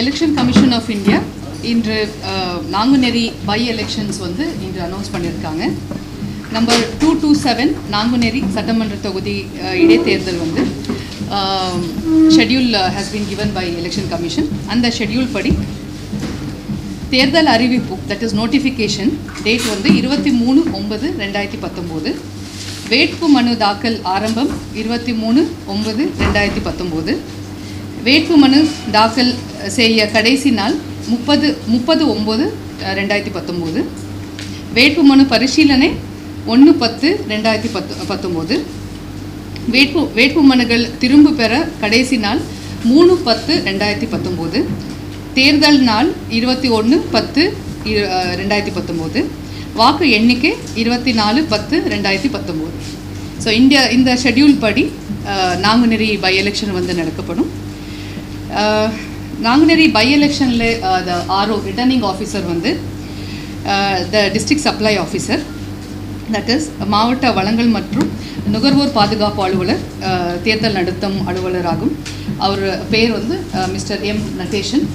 Election commission of India இன்று அஹ், Nanguneri by elections வந்து இன்று அனௌன்ஸ் பண்ணியிருக்காங்க number two two seven Nanguneri சட்டமன்ற தொகுதி அஹ், இடைத்தேர்தல் வந்து schedule has been given by election commission அந்த ஷெட்யூல் படி தேர்தல் அறிவிப்பு தட் இஸ் நோட்டிஃபிகேஷன் டேட் வந்து இருபத்தி மூணு ஒன்பது ரெண்டாயிரத்தி பத்தொம்போது வேட்பு மனு தாக்கல் ஆரம்பம் இருபத்தி மூணு ஒன்பது ரெண்டாயிரத்தி பத்தொம்போது வேட்பு மனு தாக்கல் செய்ய கடைசி நாள் முப்பது முப்பது ஒம்பது ரெண்டாயிரத்தி பத்தொம்போது வேட்பு மனு பரிசீலனை ஒன்று பத்து ரெண்டாயிரத்தி பத்து பத்தொம்போது வேட்பு வேட்பு மனுகள் திரும்ப பெற கடைசி நாள் மூணு பத்து ரெண்டாயிரத்தி பத்தொம்போது தேர்தல் நாள் இருபத்தி ஒன்று பத்து இரு- அஹ், ரெண்டாயிரத்தி பத்தொம்போது வாக்கு எண்ணிக்கை இருபத்தி நாலு பத்து ரெண்டாயிரத்தி பத்தொம்போது ஸோ இந்தியா இந்த ஷெட்யூல் படி அஹ், நாங்குநேரி பை எலெக்ஷன் வந்து நடக்கப்படும் அஹ், நாங்குநேரி பை எலெக்ஷனில் த ஆர்ஓ ரிட்டர்னிங் ஆஃபீஸர் வந்து the district supply officer that is மாவட்ட வளங்கள் மற்றும் நுகர்வோர் பாதுகாப்பு அலுவலர் அஹ், தேர்தல் நடத்தும் அலுவலராகும் அவர் பேர் வந்து மிஸ்டர் எம் நட்டேஷன்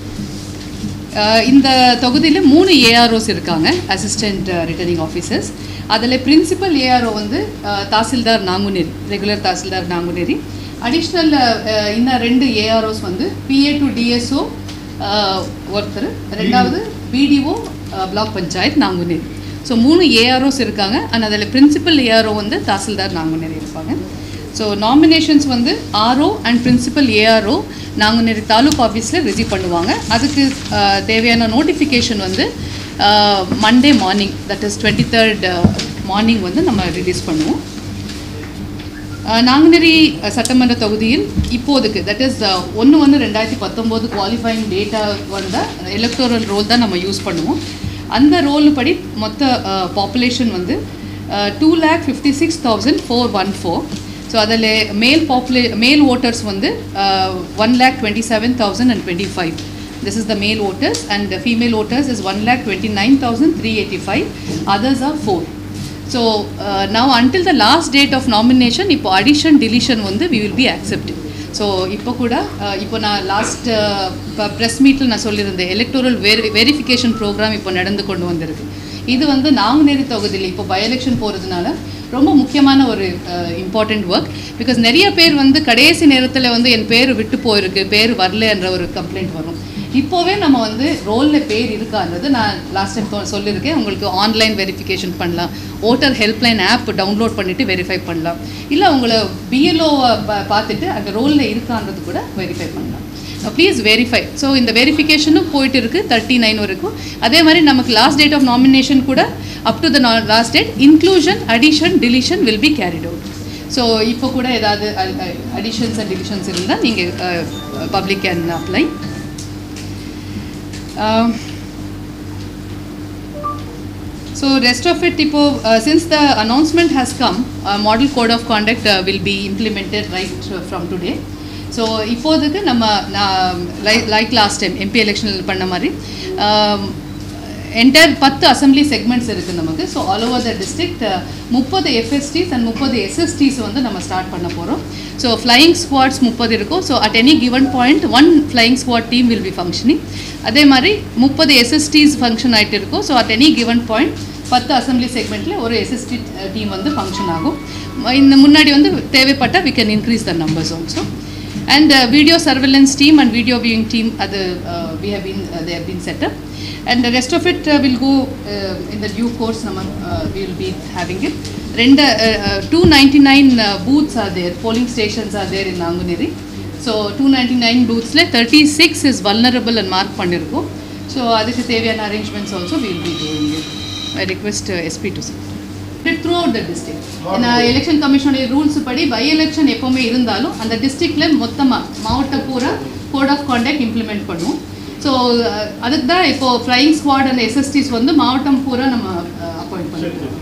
அஹ், இந்த தொகுதியில் மூணு ஏஆர்ஓஸ் இருக்காங்க அசிஸ்டன்ட் ரிட்டர்னிங் ஆஃபீஸர்ஸ் அதில் பிரின்சிபல் ஏஆர்ஓ வந்து அஹ், தாசில்தார் நாங்குநேரி ரெகுலர் தாசில்தார் நாங்குநேரி அடிஷ்னல் இன்னும் ரெண்டு ஏஆர்ஓஸ் வந்து பிஏ டு டிஎஸ்ஓ ஒருத்தர் ரெண்டாவது BDO block panchayat Nanguneri so மூணு ஏஆர்ஓஸ் இருக்காங்க அண்ட் அதில் பிரின்சிபல் ஏஆர்ஓ வந்து தாசில்தார் நாங்குநேரி இருப்பாங்க ஸோ நாமினேஷன்ஸ் வந்து RO and principal ARO Nanguneri taluk ஆஃபீஸில் ரிசீவ் பண்ணுவாங்க அதுக்கு அஹ், தேவையான நோட்டிஃபிகேஷன் வந்து Monday morning that is twenty third morning வந்து நம்ம ரிலீஸ் பண்ணுவோம் அஹ், நாங்குநேரி அஹ், சட்டமன்ற தொகுதியில் இப்போதுக்கு தட் இஸ் ஒன்று ஒன்று ரெண்டாயிரத்தி பத்தொம்போது குவாலிஃபைங் டேட்டா வந்த எலக்டோரல் ரோல் தான் நம்ம யூஸ் பண்ணுவோம் அந்த ரோல் படி மொத்த பாப்புலேஷன் வந்து two lakh fifty six thousand four one four so அதில் மேல் பாப்புலே மேல் ஓட்டர்ஸ் வந்து one lakh twenty seven thousand and twenty five this is the male voters and female voters is one lakh twenty nine thousand three eighty five others are four so now until the last date of nomination இப்போ addition deletion வந்து we will be accepted so இப்போ கூட uh, இப்போ நான் last press மீட்டில் நான் சொல்லியிருந்தேன் electoral very verification program இப்போ நடந்து கொண்டு வந்திருக்கு இது வந்து நாங்குநேரி தொகுதியில் இப்போ பை எலெக்ஷன் போகிறதுனால ரொம்ப முக்கியமான ஒரு இம்பார்ட்டண்ட் ஒர்க் பிகாஸ் நிறைய பேர் வந்து கடைசி நேரத்தில் வந்து என் பேர் விட்டு போயிருக்கு பேர் வரலன்ற ஒரு கம்ப்ளைண்ட் வரும் இப்போவே நம்ம வந்து ரோலில் பேர் இருக்கான்றது நான் லாஸ்ட் டைம் சொல்லியிருக்கேன் உங்களுக்கு ஆன்லைன் வெரிஃபிகேஷன் பண்ணலாம் ஓட்டர் ஹெல்ப்லைன் ஆப் டவுன்லோட் பண்ணிவிட்டு வெரிஃபை பண்ணலாம் இல்லை உங்களை பிஎல்ஓவை பார்த்துட்டு அந்த ரோலில் இருக்கான்றது கூட வெரிஃபை பண்ணலாம் ப்ளீஸ் வெரிஃபை ஸோ இந்த வெரிஃபிகேஷனும் போயிட்டு இருக்கு தேர்ட்டி நைன் வரைக்கும் அதே மாதிரி நமக்கு லாஸ்ட் டேட் ஆஃப் நாமினேஷன் கூட up to the last date inclusion addition deletion will be carried out so இப்போ கூட ஏதாவது அடிஷன்ஸ் அண்ட் டிலிஷன்ஸ் இருந்தால் நீங்கள் public can apply So rest of it, இப்போ uh, since the announcement has come, uh, model code of conduct uh, will be implemented right uh, from today. So இப்போதைக்கு நம்ம நான் like last time MP எலெக்ஷனில் பண்ண மாதிரி entire பத்து assembly segments இருக்குது நமக்கு so all over the district முப்பது எஃப்எஸ்டிஸ் அண்ட் முப்பது எஸ்எஸ்டிஸ் வந்து நம்ம ஸ்டார்ட் பண்ண போகிறோம் ஸோ ஃப்ளையிங் ஸ்குவாட்ஸ் முப்பது இருக்கும் so at any given point one flying squad team will be functioning அதே மாதிரி முப்பது எஸ்எஸ்டிஸ் ஃபங்க்ஷன் ஆகிட்டு இருக்கும் so at any given point பத்து அசம்பிளி செக்மெண்ட்டில் ஒரு எஸ்எஸ்டி டீம் வந்து ஃபங்க்ஷன் ஆகும் இந்த முன்னாடி வந்து தேவைப்பட்டால் we can increase the numbers also and uh, video surveillance team and video viewing team other uh, we have been uh, they have been set up and the rest of it uh, will go uh, in the due course நம்ம uh, we will be having it ரெண்டு two ninety nine booths are there polling stations are there in Nanguneri so two ninety nine பூத்ஸில் thirty six is vulnerable and mark பண்ணியிருக்கோம் so அதுக்கு தேவையான arrangements also will be doing it I request SP to through the district ஏன்னா election கமிஷனுடைய rules படி by election எப்போவுமே இருந்தாலும் அந்த டிஸ்ட்ரிக்டில் மொத்தமாக மாவட்டம் பூரா கோட் ஆஃப் கான்டாக்ட் இம்ப்ளிமெண்ட் பண்ணுவோம் ஸோ அதுக்கு தான் இப்போ ஃப்ளையிங் ஸ்குவாட் அண்ட் எஸ்எஸ்டிஸ் வந்து மாவட்டம் பூரா நம்ம அப்பாயிண்ட் பண்ணிருக்கோம்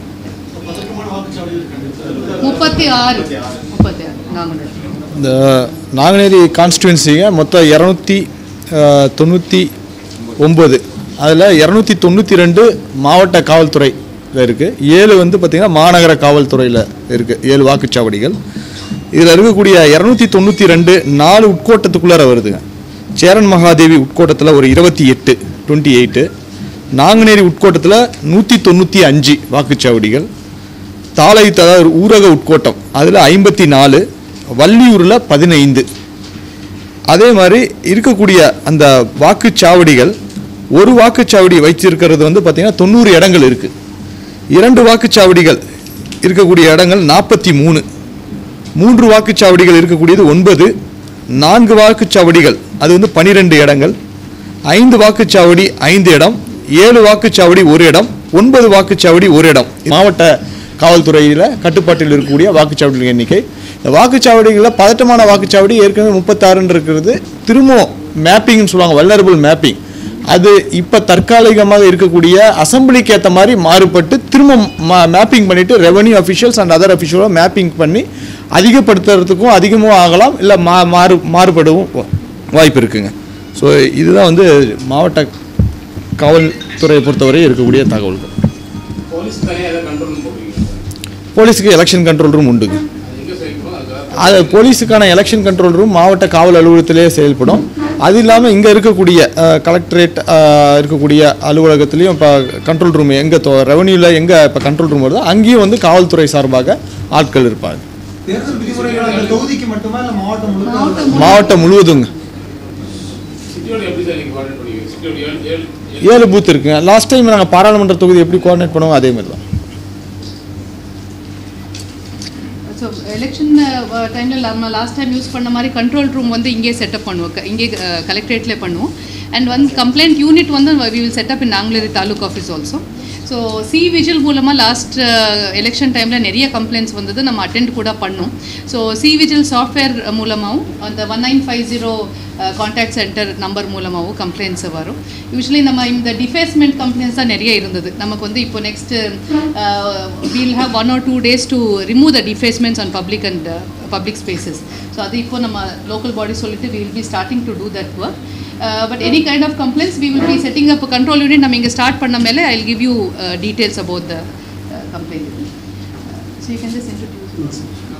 முப்பத்தி ஆறு முப்பத்தி ஆறு நாங்கள் இந்த நாங்குநேரி கான்ஸ்டுவன்சிங்க மொத்தம் இரநூத்தி தொண்ணூற்றி ஒம்பது அதில் இரநூத்தி தொண்ணூற்றி ரெண்டு மாவட்ட காவல்துறை இருக்குது ஏழு வந்து பார்த்திங்கன்னா மாநகர காவல்துறையில் இருக்குது ஏழு வாக்குச்சாவடிகள் இதில் இருக்கக்கூடிய இரநூத்தி தொண்ணூற்றி ரெண்டு நாலு உட்கோட்டத்துக்குள்ளார வருதுங்க சேரன் மகாதேவி உட்கோட்டத்தில் ஒரு இருபத்தி எட்டு டுவெண்ட்டி எயிட்டு நாங்குநேரி உட்கோட்டத்தில் நூற்றி தொண்ணூற்றி அஞ்சு வாக்குச்சாவடிகள் தாளையத்து அதாவது ஊரக உட்கோட்டம் அதில் ஐம்பத்தி நாலு வள்ளியூரில் பதினைந்து அதே மாதிரி இருக்கக்கூடிய அந்த வாக்குச்சாவடிகள் ஒரு வாக்குச்சாவடி வைத்திருக்கிறது வந்து பார்த்திங்கன்னா தொண்ணூறு இடங்கள் இருக்குது இரண்டு வாக்குச்சாவடிகள் இருக்கக்கூடிய இடங்கள் நாற்பத்தி மூணு மூன்று வாக்குச்சாவடிகள் இருக்கக்கூடியது ஒன்பது நான்கு வாக்குச்சாவடிகள் அது வந்து பனிரெண்டு இடங்கள் ஐந்து வாக்குச்சாவடி ஐந்து இடம் ஏழு வாக்குச்சாவடி ஒரு இடம் ஒன்பது வாக்குச்சாவடி ஒரு இடம் மாவட்ட காவல்துறையில் கட்டுப்பாட்டில் இருக்கக்கூடிய வாக்குச்சாவடிகள் எண்ணிக்கை இந்த வாக்குச்சாவடிகளில் பதட்டமான வாக்குச்சாவடி ஏற்கனவே முப்பத்தாறுன்னு இருக்கிறது திரும்பவும் மேப்பிங்னு சொல்லுவாங்க வல்லரபிள் மேப்பிங் அது இப்போ தற்காலிகமாக இருக்கக்கூடிய அசம்பிளிக்கு ஏற்ற மாதிரி மாறுபட்டு திரும்ப மேப்பிங் பண்ணிவிட்டு ரெவன்யூ அஃபிஷியல்ஸ் அண்ட் அதர் அஃபிஷியலாக மேப்பிங் பண்ணி அதிகப்படுத்துறதுக்கும் அதிகமும் ஆகலாம் இல்லை மா மாறு மாறுபடவும் வா- வாய்ப்பு இருக்குங்க ஸோ இதுதான் வந்து மாவட்ட காவல்துறையை பொறுத்தவரை இருக்கக்கூடிய தகவல்கள் போலீஸ் தனியாக ஏதாவது கண்ட்ரோல் போடுவீங்க சார் போலீஸுக்கு எலெக்ஷன் கண்ட்ரோல் ரூம் உண்டுங்க அது எங்கே செயல்படும் அதுக்காக அது போலீஸுக்கான எலெக்ஷன் கண்ட்ரோல் ரூம் மாவட்ட காவல் அலுவலகத்திலே செயல்படும் அது இல்லாமல் இங்கே இருக்கக்கூடிய கலெக்டரேட் இருக்கக்கூடிய அலுவலகத்துலேயும் இப்போ கண்ட்ரோல் ரூம் எங்கே ரெவன்யூவில் எங்கே இப்போ கண்ட்ரோல் ரூம் வருதோ அங்கேயும் வந்து காவல்துறை சார்பாக ஆட்கள் இருப்பாங்க தேர்தல் விதிமுறைகள் அந்த தொகுதிக்கு மட்டுமா இல்ல மாவட்டம் முழுக்க மாவட்டம் முழுவதுங்க சிட்டியோட எப்படி சார் நீங்கள் கோஆர்டினேட் பண்ணுவீங்க சிட்டியோட ஏழு ஏழு ஏழு ஏழு பூத் இருக்குங்க லாஸ்ட் டைம் நாங்கள் பாராளுமன்ற தொகுதி எப்படி கோஆர்டினேட் பண்ணுவோம் அதே மாதிரி தான் ஸோ எலெக்ஷன் டைமில் நம்ம லாஸ்ட் டைம் யூஸ் பண்ண மாதிரி கண்ட்ரோல் ரூம் வந்து இங்கே செட்டப் பண்ணுவோம் க- இங்கே கலெக்டரேட்லேயே பண்ணுவோம் அண்ட் வந்து கம்ப்ளைண்ட் யூனிட் வந்து we will set up in Nanguneri taluk office also so C vigil மூலமாக லாஸ்ட் எலெக்ஷன் டைமில் நிறைய கம்ப்ளைண்ட்ஸ் வந்தது நம்ம அட்டென்ட் கூட பண்ணோம் ஸோ சி விஜில் சாஃப்ட்வேர் மூலமாகவும் அந்த one nine five zero contact centre number மூலமாகவும் கம்ப்ளைண்ட்ஸ் வரும் யூஸ்வலி நம்ம இந்த டிஃபேஸ்மெண்ட் கம்ப்ளைண்ட்ஸ் தான் நிறைய இருந்தது நமக்கு வந்து இப்போ next we'll have one or two days to remove the defacements on public and public spaces so அது இப்போ நம்ம லோக்கல் பாடி சொல்லிட்டு we will be starting to do that work but any kind of complaints we will be setting up control unit நம்ம இங்கே start பண்ண மேலே I will give you details about the complaint so you can just introduce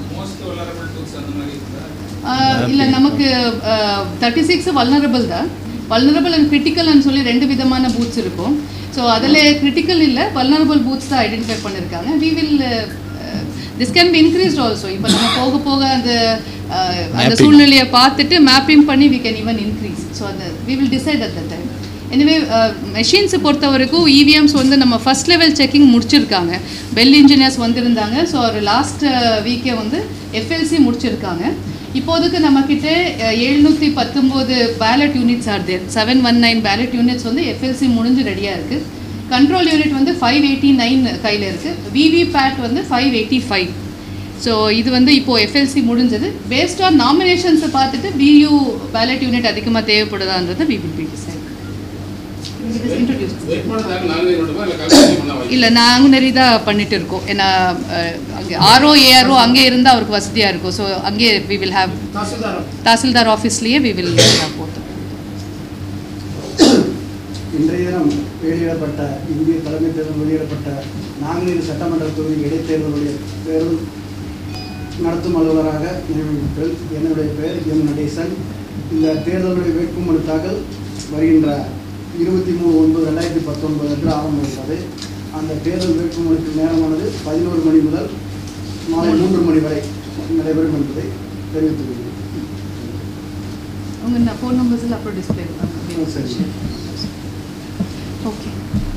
இல்லை நமக்கு thirty six vulnerable தான் vulnerable and கிரிட்டிக்கல்னு சொல்லி ரெண்டு விதமான பூத்ஸ் இருக்கும் ஸோ அதில் கிரிட்டிக்கல் இல்லை வல்னரபிள் பூத்ஸ் தான் ஐடென்டிஃபை பண்ணியிருக்காங்க we will this can be increased also இப்போ நம்ம போக போக அந்த uh, அந்த Mapping. சூழ்நிலையை பார்த்துட்டு மேப்பிங் பண்ணி we can even increase so அந்த we will decide at the time anyway மெஷின்ஸை பொறுத்த வரைக்கும் இவிஎம்ஸ் வந்து நம்ம ஃபர்ஸ்ட் லெவல் செக்கிங் முடிச்சிருக்காங்க பெல் இன்ஜினியர்ஸ் வந்திருந்தாங்க ஸோ ஒரு லாஸ்ட் வீக்கே வந்து எஃப்எல்சி முடிச்சிருக்காங்க இப்போதைக்கு நம்மக்கிட்ட எழுநூற்றி பத்தொம்போது ballot units are there seven one nine ballot units வந்து எஃப்எல்சி முடிஞ்சு ரெடியாக இருக்குது கண்ட்ரோல் யூனிட் வந்து ஃபைவ் எயிட்டி நைன் கையில் இருக்குது விவி பேட் வந்து ஃபைவ் எயிட்டி ஃபைவ் ஸோ இது வந்து இப்போது எஃப்எல்சி முடிஞ்சது பேஸ்ட் ஆன் நாமினேஷன்ஸை பார்த்துட்டு பியூ பேலட் யூனிட் அதிகமாக தேவைப்படுதான்றதை we will be decide introduce வேட்பாளர் நாங்களே மட்டுமா இல்லை கல்வி பண்ண வாய்ப்பு இல்லை நாங்கள் நிறைய தான் பண்ணிட்டு இருக்கோம் ஏன்னா அஹ், அங்கே ஆர்ஓ ஏஆர்ஓ அங்கே இருந்தால் அவருக்கு வசதியாக இருக்கும் ஸோ அங்கே வி வில் ஹேவ் தாசில்தார் ஆஃபீஸ்லேயே வி வில் ஹேவ் போட்டு இன்றைய தினம் வெளியிடப்பட்ட இந்திய தலைமை தேர்தல் வெளியிடப்பட்ட நாங்குநேரி சட்டமன்ற தொகுதி இடைத்தேர்தலுடைய தேர்தல் நடத்தும் அலுவலராக நியமிப்பேன் என்னுடைய பெயர் எம் நடேசன் இந்த தேர்தலுடைய வேட்புமனு தாக்கல் வருகின்ற இருபத்தி மூணு ஒன்பது ரெண்டாயிரத்தி பத்தொன்பது அன்று ஆரம்பிக்கிறது அந்த தேர்தல் வேட்புமனுக்கு நேரமானது பதினோரு மணி முதல் மாலை மூன்று மணி வரை நடைபெறும் என்பதை தெரிவித்துக் கொள்கிறேன் உங்கள் ஃபோன் நம்பர்ஸில் அப்புறம் டிஸ்பிளே சரி. ஓகே